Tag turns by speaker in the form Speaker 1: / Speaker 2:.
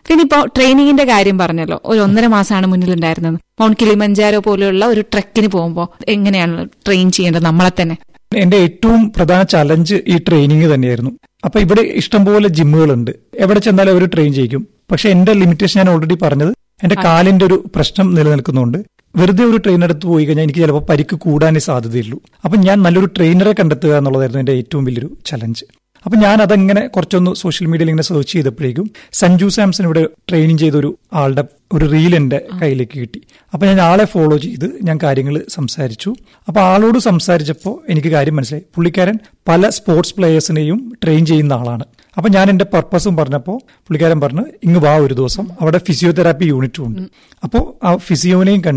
Speaker 1: പിന്നെ ഇപ്പോ ട്രെയിനിങ്ങിന്റെ കാര്യം പറഞ്ഞല്ലോ ഒരു ഒന്നര മാസമാണ് മുന്നിലുണ്ടായിരുന്നത് മൗണ്ട് കിളിമഞ്ചാരോ പോലെയുള്ള ഒരു ട്രെക്കിന് പോകുമ്പോൾ എങ്ങനെയാണ് ട്രെയിൻ ചെയ്യേണ്ടത് നമ്മളെ തന്നെ
Speaker 2: എന്റെ ഏറ്റവും പ്രധാന ചലഞ്ച് ഈ ട്രെയിനിങ് തന്നെയായിരുന്നു അപ്പൊ ഇവിടെ ഇഷ്ടംപോലെ ജിമ്മുകളുണ്ട് എവിടെ ചെന്നാലും അവർ ട്രെയിൻ ചെയ്യിക്കും പക്ഷെ എന്റെ ലിമിറ്റേഷൻ ഞാൻ ഓൾറെഡി പറഞ്ഞത് എന്റെ കാലിന്റെ ഒരു പ്രശ്നം നിലനിൽക്കുന്നുണ്ട് വെറുതെ ഒരു ട്രെയിൻ എടുത്ത് പോയി കഴിഞ്ഞാൽ എനിക്ക് ചിലപ്പോൾ പരിക്ക് കൂടാനേ സാധ്യതയുള്ളൂ അപ്പൊ ഞാൻ നല്ലൊരു ട്രെയിനറെ കണ്ടെത്തുക എന്നുള്ളതായിരുന്നു എന്റെ ഏറ്റവും വലിയൊരു ചലഞ്ച് അപ്പൊ ഞാൻ അതങ്ങനെ കുറച്ചൊന്ന് സോഷ്യൽ മീഡിയയിൽ ഇങ്ങനെ സെർച്ച് ചെയ്തപ്പോഴേക്കും സഞ്ജു സാംസൺ ഇവിടെ ട്രെയിനിങ് ചെയ്ത ഒരു ആളുടെ ഒരു റീൽ എന്റെ കയ്യിലേക്ക് കിട്ടി അപ്പൊ ഞാൻ ആളെ ഫോളോ ചെയ്ത് ഞാൻ കാര്യങ്ങൾ സംസാരിച്ചു അപ്പൊ ആളോട് സംസാരിച്ചപ്പോൾ എനിക്ക് കാര്യം മനസ്സിലായി പുള്ളിക്കാരൻ പല സ്പോർട്സ് പ്ലേയേഴ്സിനെയും ട്രെയിൻ ചെയ്യുന്ന ആളാണ് അപ്പൊ ഞാൻ എന്റെ പർപ്പസും പറഞ്ഞപ്പോൾ പുള്ളിക്കാരൻ പറഞ്ഞു ഇങ്ങ് വാ ഒരു ദിവസം അവിടെ ഫിസിയോതെറാപ്പി യൂണിറ്റും ഉണ്ട് അപ്പോൾ ആ ഫിസിയോനെയും കണ്ട്